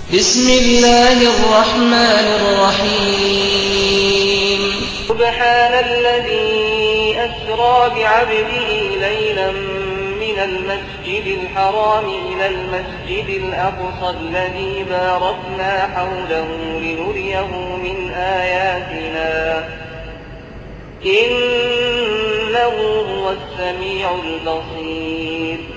بسم الله الرحمن الرحيم سبحان الذي أسرى بعبده ليلا من المسجد الحرام إلى المسجد الأقصى الذي باركنا حوله لنريه من آياتنا إنه هو السميع البصير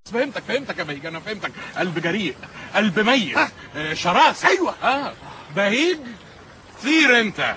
فهمتك فهمتك يا بهيج انا فهمتك قلب جريء قلب ميت آه شراسه أيوة. اه بهيج طير انت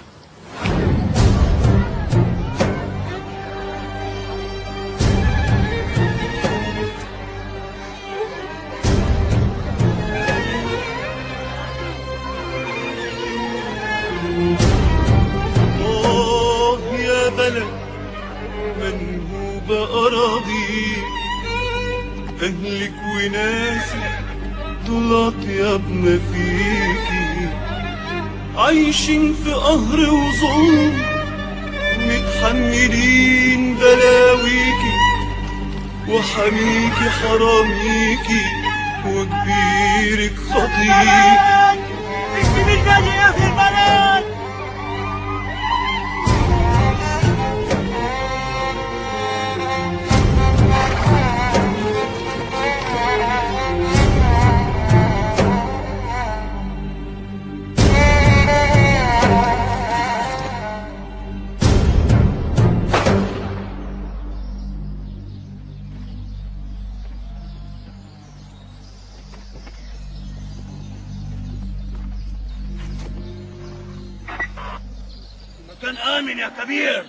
آه يا بلد منهوبة أراضي أهلك وناسك دول أطيبنا فيكي عايشين في قهر وظلم متحملين بلاويكي وحميكي حراميكي وكبيرك خطيكي مكان آمن يا كبير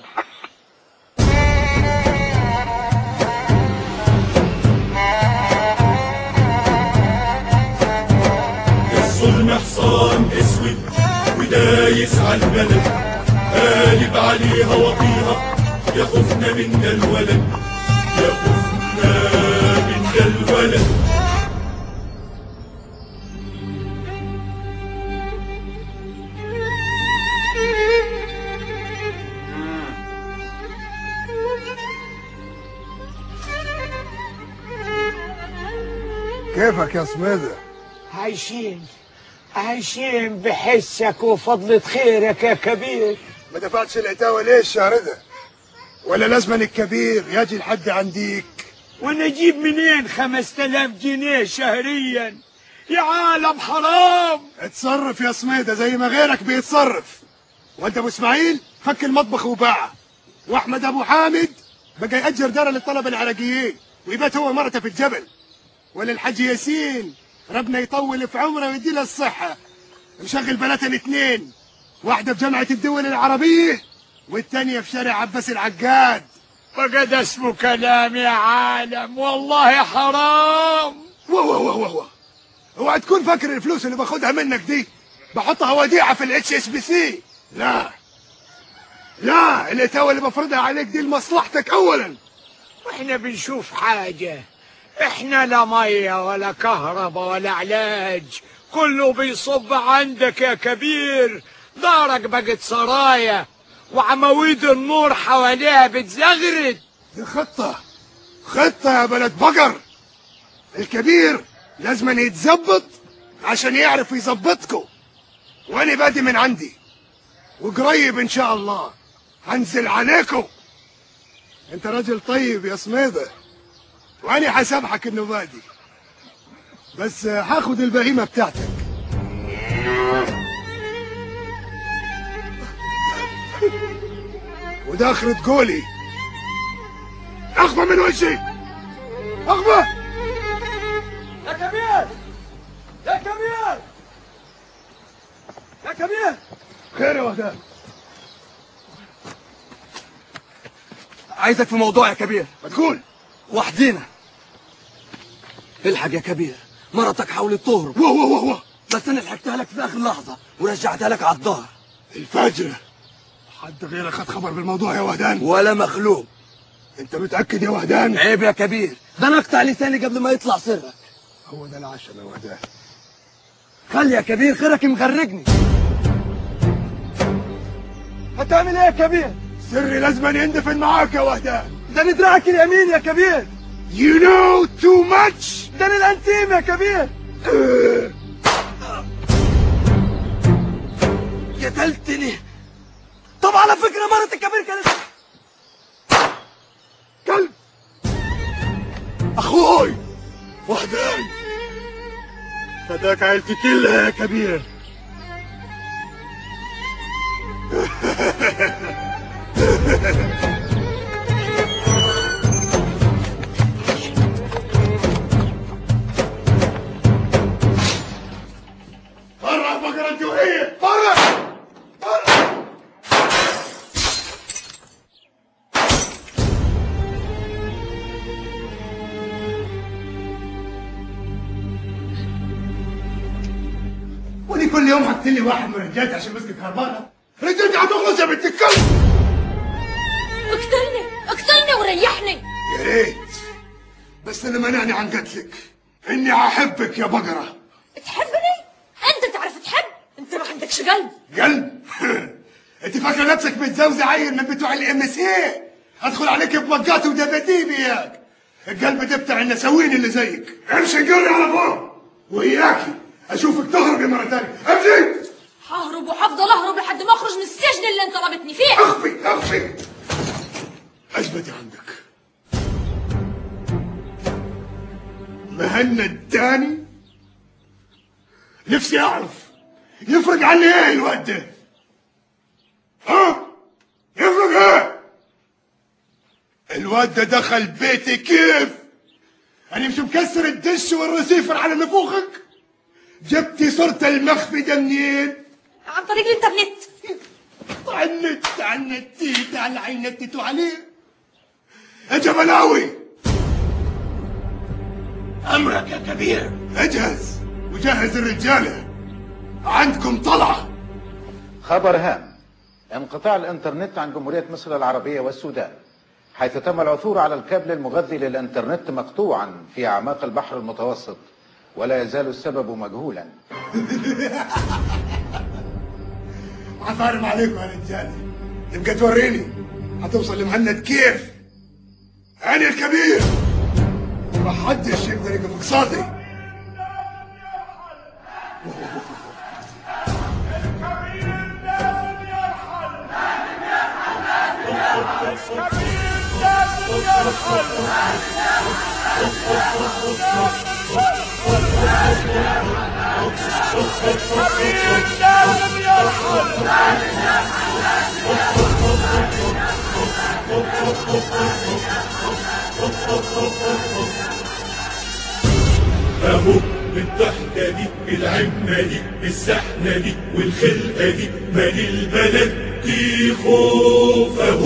الظلم حصان اسود ودايس على البلد قالب عليها وطيها يا خوفنا من ده الولد يا خوفنا من ده الولد كيفك يا سميدة عايشين عايشين بحسك وفضلة خيرك يا كبير ما دفعتش العتاوة ليه الشهر ده ولا لازما الكبير يجي لحد عنديك ونجيب منين خمس تلاف جنيه شهريا يا عالم حرام اتصرف يا سميدة زي ما غيرك بيتصرف وانت ابو اسماعيل فك المطبخ وباعه واحمد ابو حامد بقى يأجر دار للطلبة العراقيين ويبات هو مرته في الجبل ولا الحاج ياسين ربنا يطول في عمره ويدي له الصحة مشغل بناتنا اتنين واحدة في جامعة الدول العربية والتانية في شارع عباس العقاد فقد اسمه كلام يا عالم والله حرام واه واه واه واه واه. اوعى تكون فاكر الفلوس اللي باخدها منك دي بحطها وديعة في الاتش اس بي سي لا لا الاتاوة اللي بفرضها عليك دي لمصلحتك اولا واحنا بنشوف حاجة احنا لا مية ولا كهرباء ولا علاج كله بيصب عندك يا كبير دارك بقت سرايا وعواميد النور حواليها بتزغرد دي خطة خطة يا بلد بقر الكبير لازم يتظبط عشان يعرف يظبطكوا وانا بادي من عندي وقريب ان شاء الله هنزل عليكم انت راجل طيب يا سميدة وانا هسامحك انه بادي بس هاخد البهيمة بتاعتك وده اخرة قولي اخفى من وجهي اخفى يا كبير يا كبير يا كبير خير يا وهدان عايزك في موضوع يا كبير ما تقول وحدينا الحق يا كبير مرتك حاولت تهرب واه واه واه واه بس انا لحقتها لك في اخر لحظه ورجعتها لك على الظهر الفجر حد غيرك خد خبر بالموضوع يا وهدان ولا مخلوق انت متاكد يا وهدان عيب يا كبير ده انا اقطع لساني قبل ما يطلع سرك هو ده العشم يا وهدان خلي يا كبير خيرك مغرقني هتعمل ايه يا كبير سري لازم يندفن معاك يا وهدان ده ندراعك اليمين يا كبير You know too much ده أنا الانتيم يا كبير قتلتني طب على فكره مرة الكبير كانت كلب اخوي وهدان فداك عيلتي كلها يا كبير كل يوم هتقتلي واحد من رجالتي عشان مسكك هربانه رجالتي هتخلص يا بنت الكلب اقتلني اقتلني وريحني يا ريت بس اللي منعني عن قتلك اني هحبك يا بقره تحبني انت تعرف تحب انت ما عندكش قلب قلب انت فاكره نفسك متزوجه عيل من بتوع الام اس اي ادخل عليك بمجات ودباديب اياك القلب ده بتاع النسوين اللي زيك امشي قري على فوق واياكي اشوفك تهربي مره ثانيه امشي ههرب وحفضل اهرب لحد ما اخرج من السجن اللي انت رابطني فيه اخفي اخفي اثبتي عندك مهنا التاني نفسي اعرف يفرق عني ايه الواد ده ها يفرق ايه الواد ده دخل بيتي كيف انا مش مكسر الدش والرسيفر على نفوخك جبتي صورة المخفي ده منين عن طريق الانترنت على النت على النت على عينتت عليه يا جبلاوي امرك يا كبير اجهز وجهز الرجاله عندكم طلعه خبر هام انقطاع الانترنت عن جمهورية مصر العربية والسودان حيث تم العثور على الكابل المغذي للانترنت مقطوعا في اعماق البحر المتوسط ولا يزال السبب مجهولا عفارم عليكم يا رجاله تبقى توريني هتوصل لمهند كيف انا الكبير ومحدش يقدر يقف قصادي اهو بالضحكة دي بالعمة دي بالسحنة دي والخلقة دي مال البلد دي خوف اهو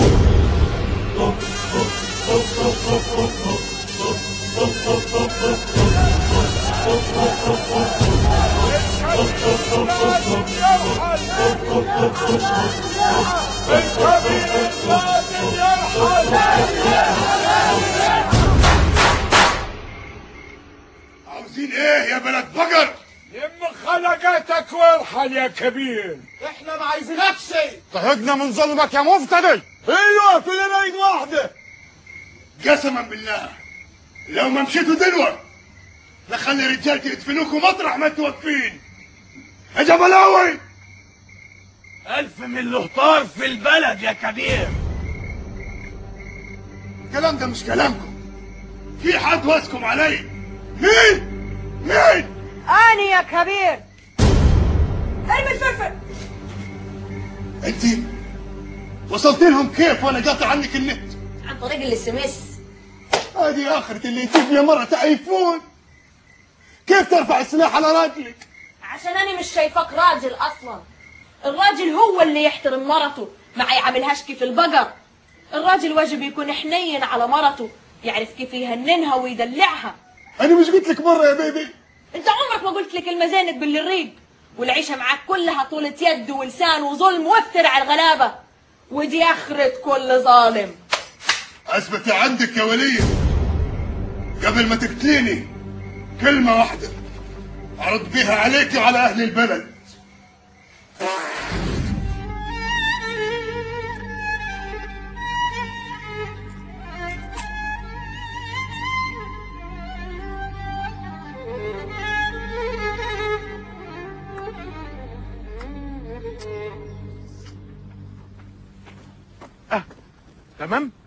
عاوزين ايه يا بلد بقر لم خلقتك وارحل يا كبير احنا ما عايزينكش طهقنا من ظلمك يا مفتري ايوه كلنا ايد واحده قسما بالله لو ما مشيتوا دلوقتي لخلي رجالتي يدفنوكوا مطرح ما انتوا واقفين يا جبلاوي الف من الهطار في البلد يا كبير الكلام ده مش كلامكم في حد واسكم علي مين مين اني يا كبير ارمي الفلفل انت وصلت لهم كيف وانا قاطع عنك النت عن طريق الاس ام اس هذه اخرة اللي تجيب يا مرة ايفون كيف ترفع السلاح على راجلك عشان انا مش شايفاك راجل اصلا الراجل هو اللي يحترم مرته ما يعاملهاش كيف البقر الراجل واجب يكون حنين على مرته يعرف كيف يهننها ويدلعها انا مش قلت لك مرة يا بيبي انت عمرك ما قلت لك المزانك باللي الريق والعيشه معاك كلها طولة يد ولسان وظلم وافتر على الغلابه ودي اخرة كل ظالم اثبتي عندك يا ولية قبل ما تقتليني كلمة واحدة ارد بها عليك وعلى اهل البلد تمام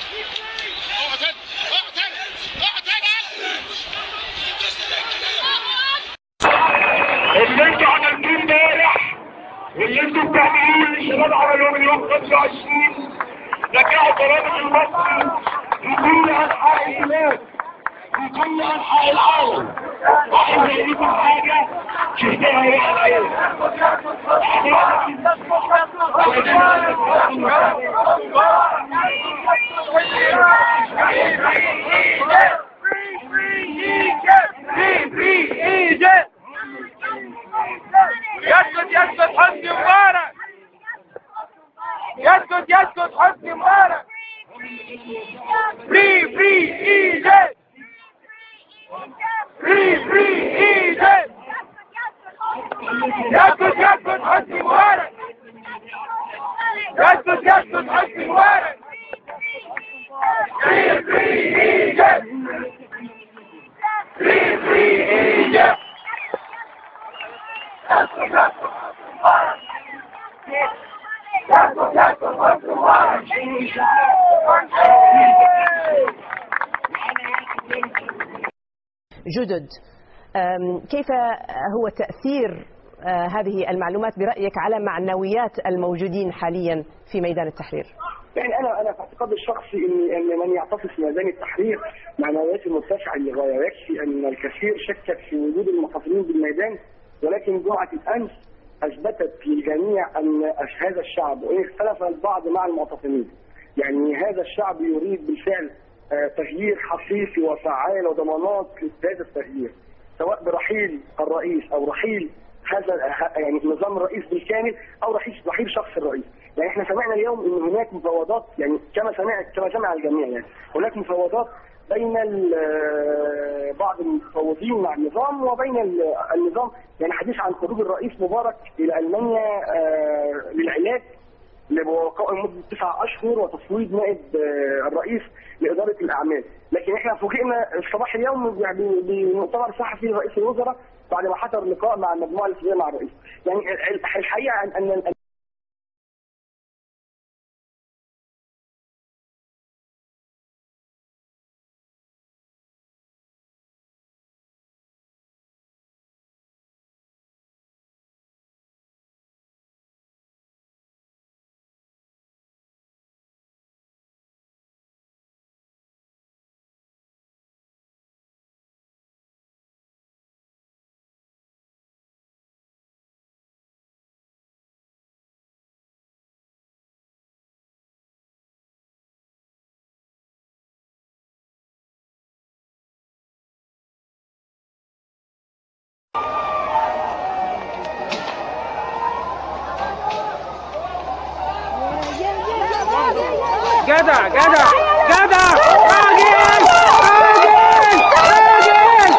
اللي انتوا عملتوه امبارح واللي انتوا بتعملوه للشباب عملوه من يوم 25 رجعوا برامج المصري في كل انحاء البلاد في كل انحاء العالم واحد يقول لكم حاجه شفتها هي العين يسكت يسكت حسني مبارك يسكت يسكت حسني مبارك فري فري ايجيبت فري فري ايجيبت يسكت يسكت حسني مبارك يسكت يسكت حسني مبارك فري فري ايجيبت فري فري ايجيبت جدد أم، كيف هو تأثير آه، هذه المعلومات برأيك على معنويات الموجودين حاليا في ميدان التحرير يعني انا انا في اعتقادي الشخصي ان ان من يعتصم في ميدان التحرير معنوياته مرتفعه للغايه ويكفي ان الكثير شكك في وجود المحافظين بالميدان ولكن جمعه الامس اثبتت للجميع ان هذا الشعب وان اختلف البعض مع المعتصمين يعني هذا الشعب يريد بالفعل آه، تغيير حقيقي وفعال وضمانات لهذا التغيير سواء برحيل الرئيس او رحيل هذا ه- يعني نظام الرئيس بالكامل او رحيل رحيل شخص الرئيس يعني احنا سمعنا اليوم ان هناك مفاوضات يعني كما سمع كما سمع الجميع يعني هناك مفاوضات بين ال- آه، بعض المفوضين مع النظام وبين ال- النظام يعني حديث عن خروج الرئيس مبارك الى المانيا آه، للعلاج لبقاء لمده تسع اشهر وتصويت نائب آه، الرئيس لاداره الاعمال، لكن احنا فوجئنا صباح اليوم يعني بمؤتمر صحفي رئيس الوزراء بعد ما حضر لقاء مع المجموعه الاسبوعيه مع الرئيس. يعني ال- الحقيقه ان ان أن جدع جدع جدع راجل راجل راجل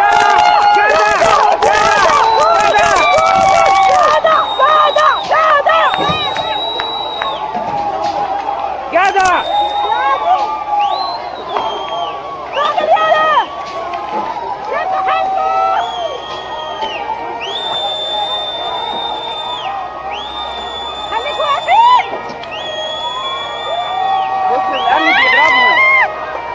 جدع خليك واقفين بص الامن بيضربهم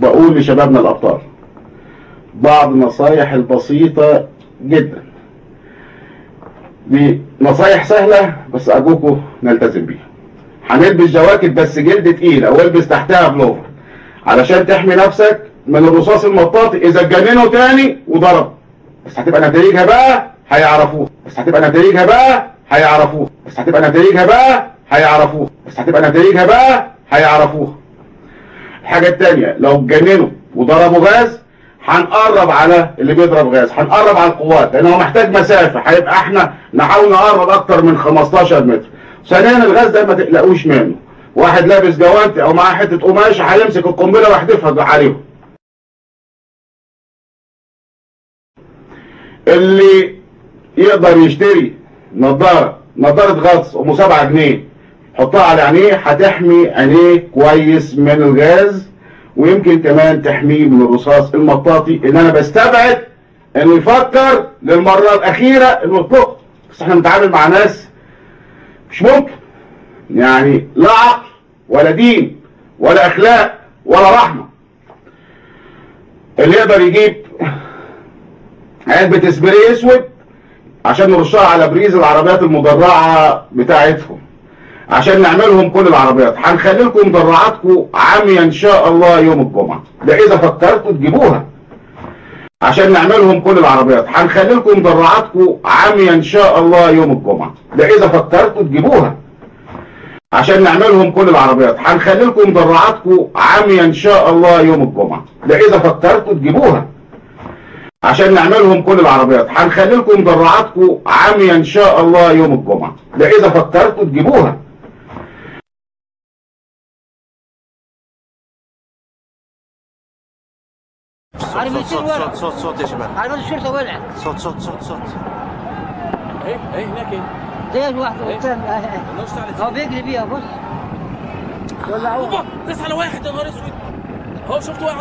بقول لشبابنا الابطال بعض النصايح البسيطة جدا دي نصايح سهلة بس ارجوكم نلتزم بيها هنلبس جواكت بس جلد تقيلة والبس تحتها بلوفر علشان تحمي نفسك من الرصاص المطاطي اذا اتجننوا تاني وضرب بس هتبقى نتائجها بقى هيعرفوها بس هتبقى نتائجها بقى هيعرفوها بس هتبقى نتائجها بقى هيعرفوها بس هتبقى نتائجها بقى هيعرفوها الحاجة التانية لو اتجننوا وضربوا غاز هنقرب على اللي بيضرب غاز هنقرب على القوات لان هو محتاج مسافة هيبقى احنا نحاول نقرب اكتر من 15 متر ثانيا الغاز ده ما تقلقوش منه واحد لابس جوانتي او معاه حتة قماش هيمسك القنبلة ويحدفها عليهم اللي يقدر يشتري نظارة نظارة غطس ام 7 جنيه حطها على عينيه هتحمي عينيه كويس من الغاز ويمكن كمان تحميه من الرصاص المطاطي ان انا بستبعد انه يفكر للمرة الاخيرة انه يطلق بس احنا بنتعامل مع ناس مش ممكن يعني لا عقل ولا دين ولا اخلاق ولا رحمة اللي يقدر يجيب علبة اسبري اسود عشان نرشها على بريز العربيات المدرعة بتاعتهم عشان نعملهم كل العربيات هنخلي لكم مدرعاتكم عامية ان شاء الله يوم الجمعة ده اذا فكرتوا تجيبوها عشان نعملهم كل العربيات هنخلي لكم مدرعاتكم عامية ان شاء الله يوم الجمعة ده اذا فكرتوا تجيبوها عشان نعملهم كل العربيات هنخلي لكم مدرعاتكم عامية ان شاء الله يوم الجمعة ده اذا فكرتوا تجيبوها عشان نعملهم كل العربيات هنخلي لكم مدرعاتكم عامية ان شاء الله يوم الجمعة ده اذا فكرتوا تجيبوها صوت صوت صوت صوت صوت يا شباب عربية الشرطة ولعت صوت صوت صوت صوت ايه ايه هناك ايه زي واحد قدام هو بيجري بيها بص اوبا داس على واحد يا نهار اسود اهو شفت واحد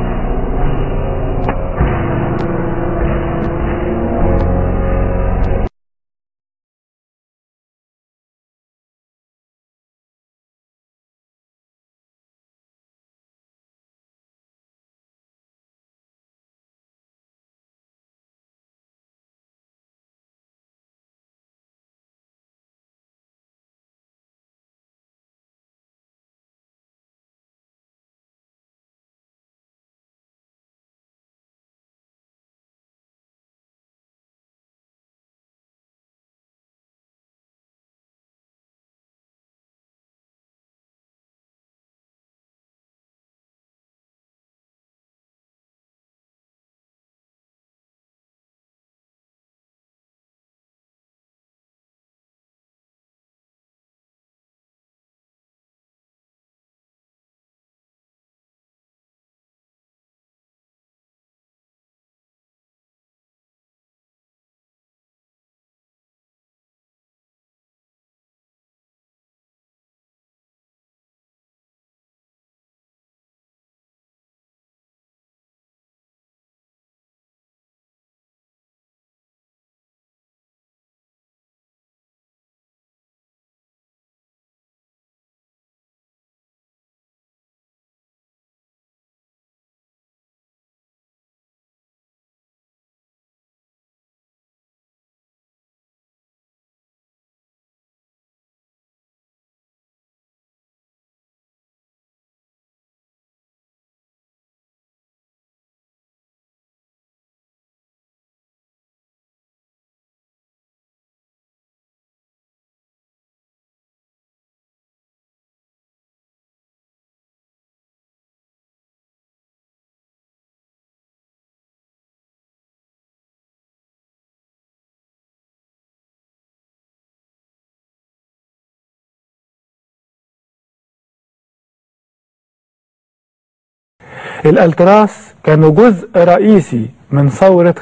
الالتراس كانوا جزء رئيسي من ثورة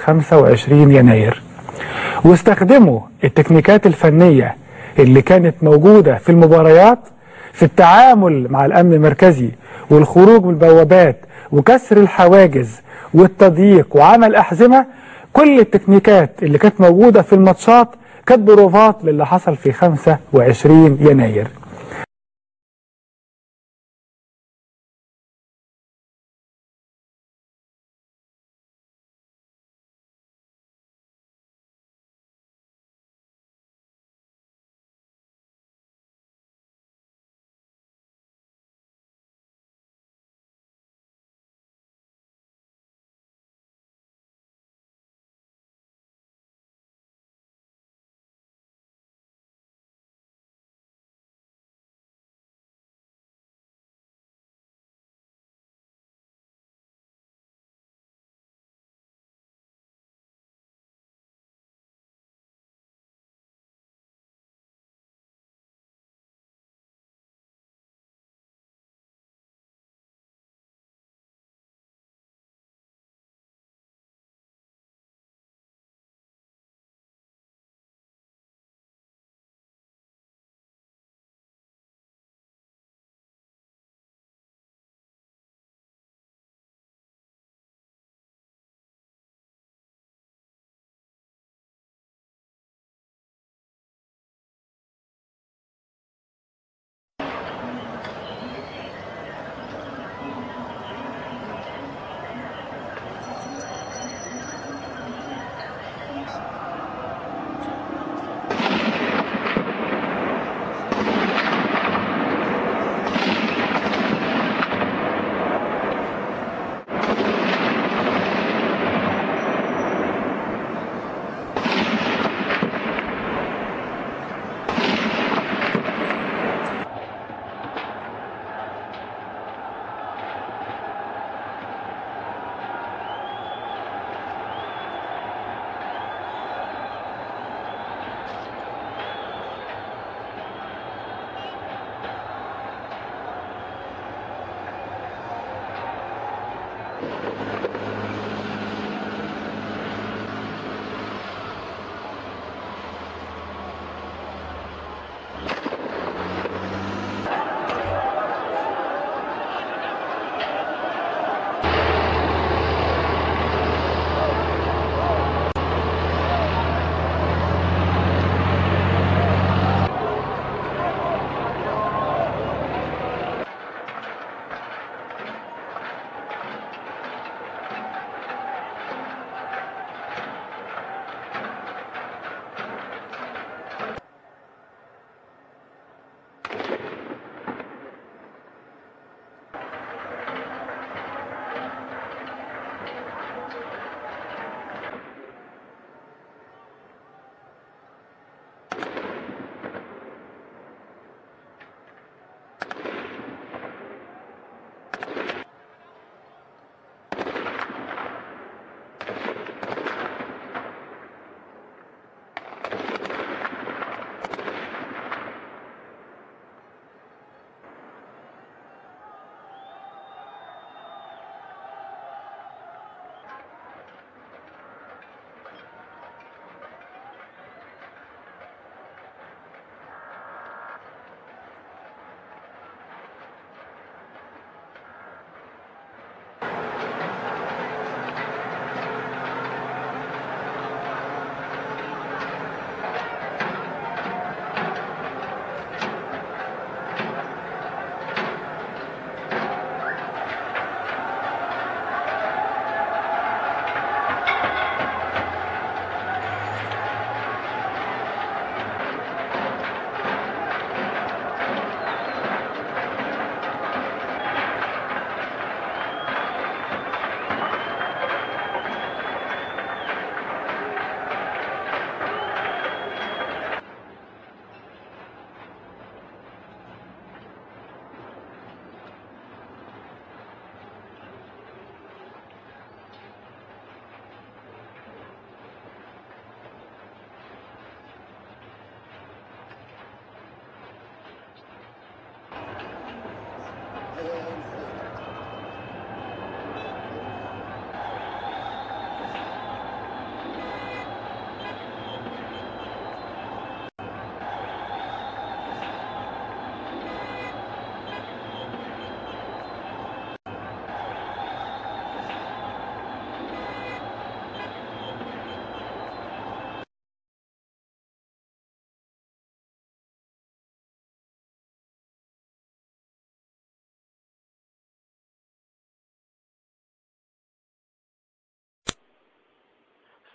25 يناير واستخدموا التكنيكات الفنية اللي كانت موجودة في المباريات في التعامل مع الأمن المركزي والخروج من البوابات وكسر الحواجز والتضييق وعمل أحزمة كل التكنيكات اللي كانت موجودة في الماتشات كانت بروفات للي حصل في 25 يناير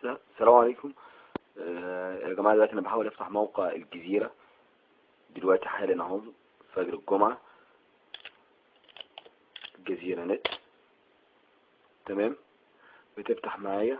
بس السلام عليكم آه، يا جماعة دلوقتي أنا بحاول أفتح موقع الجزيرة دلوقتي حالا أهو فجر الجمعة الجزيرة نت تمام بتفتح معايا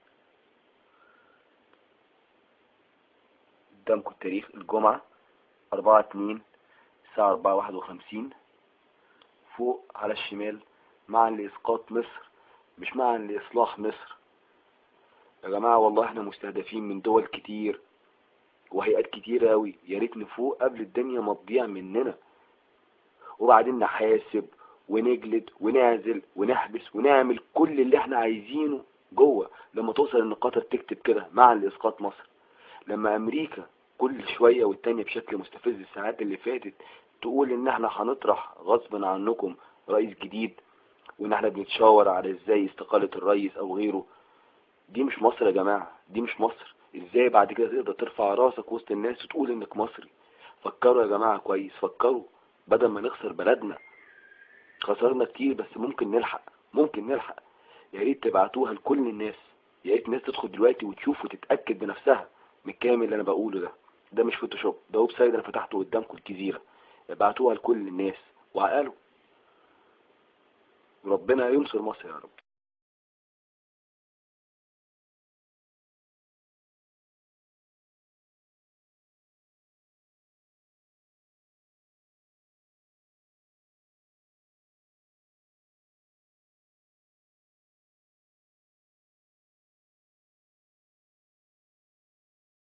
قدامكم التاريخ الجمعة أربعة اتنين الساعة أربعة واحد وخمسين فوق على الشمال معا لإسقاط مصر مش معا لإصلاح مصر يا جماعة والله احنا مستهدفين من دول كتير وهيئات كتير أوي يا ريت نفوق قبل الدنيا ما تضيع مننا وبعدين نحاسب ونجلد ونعزل ونحبس ونعمل كل اللي احنا عايزينه جوه لما توصل ان قطر تكتب كده معا لإسقاط مصر لما أمريكا كل شوية والتانية بشكل مستفز الساعات اللي فاتت تقول ان احنا هنطرح غصبا عنكم رئيس جديد وان احنا بنتشاور على ازاي استقالة الرئيس او غيره دي مش مصر يا جماعة دي مش مصر ازاي بعد كده تقدر ترفع راسك وسط الناس وتقول انك مصري فكروا يا جماعة كويس فكروا بدل ما نخسر بلدنا خسرنا كتير بس ممكن نلحق ممكن نلحق يا ريت تبعتوها لكل الناس يا ريت الناس تدخل دلوقتي وتشوف وتتأكد بنفسها من الكلام اللي انا بقوله ده ده مش فوتوشوب ده ويب سايت انا فتحته قدامكم الجزيرة ابعتوها لكل الناس وعقلوا وربنا ينصر مصر يا رب